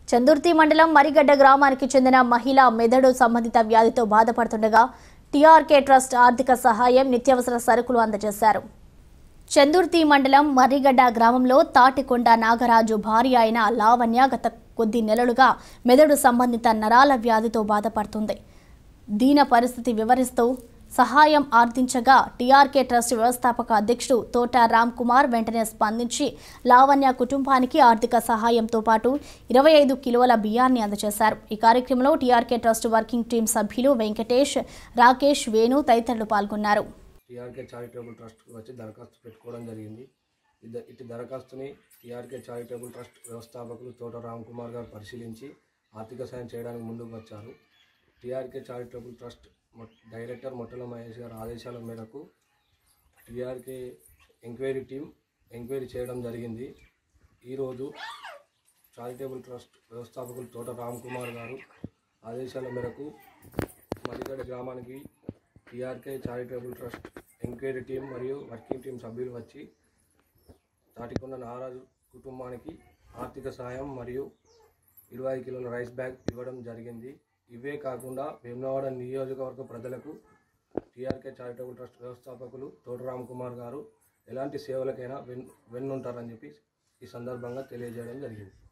చందుర్తి మండలం మరిగడ్డ గ్రామానికి చెందిన మహిళ మెదడు సంబంధిత వ్యాధితో బాధపడుతుండగా టీఆర్కే ట్రస్ట్ ఆర్థిక సహాయం నిత్యావసర సరుకులు అందజేశారు చందుర్తి మండలం మర్రిగడ్డ గ్రామంలో తాటికొండ నాగరాజు భార్య అయిన లావణ్య గత కొద్ది నెలలుగా మెదడు సంబంధిత నరాల వ్యాధితో బాధపడుతుంది దీన పరిస్థితి వివరిస్తూ సహాయం ఆర్థించగా టీఆర్కే ట్రస్ట్ వ్యవస్థాపక అధ్యక్షుడు తోట రామ్ కుమార్ వెంటనే స్పందించి లావణ్య కుటుంబానికి ఆర్థిక సహాయంతో పాటు ఇరవై ఐదు కిలోల బియ్యాన్ని అందజేశారు ఈ కార్యక్రమంలో టీఆర్కే ట్రస్ట్ వర్కింగ్ టీం సభ్యులు వెంకటేష్ రాకేష్ వేణు తదితరులు పాల్గొన్నారు టీఆర్కే చారిటబుల్ ట్రస్ట్కి వచ్చి దరఖాస్తు పెట్టుకోవడం జరిగింది ఇద- ఇటు దరఖాస్తుని టీఆర్కే చారిటబుల్ ట్రస్ట్ వ్యవస్థాపకులు తోట రామ్ కుమార్ గారు పరిశీలించి ఆర్థిక సాయం చేయడానికి ముందుకు వచ్చారు టీఆర్కే చారిటబుల్ ట్రస్ట్ మొ- డైరెక్టర్ మొట్టల మహేష్ గారి ఆదేశాల మేరకు టీఆర్కే ఎంక్వైరీ టీం ఎంక్వైరీ చేయడం జరిగింది ఈరోజు చారిటబుల్ ట్రస్ట్ వ్యవస్థాపకులు తోట రామ్ కుమార్ గారు ఆదేశాల మేరకు మరిగడ గ్రామానికి TRK charitable trust enquiry team మరియు వర్కింగ్ టీం సభ్యులు వచ్చి తాటికొండ నారాజు కుటుంబానికి ఆర్థిక సాయం మరియు ఇరవై ఐదు కిలోల రైస్ బ్యాగ్ ఇవ్వడం జరిగింది ఇవే కాకుండా వేములవాడ నియోజకవర్గ ప్రజలకు టీఆర్కే చారిటబుల్ ట్రస్ట్ వ్యవస్థాపకులు తోట రామ్ కుమార్ గారు ఎలాంటి సేవలకైనా వెన్ వెన్నుంటారని చెప్పి ఈ సందర్భంగా తెలియజేయడం జరిగింది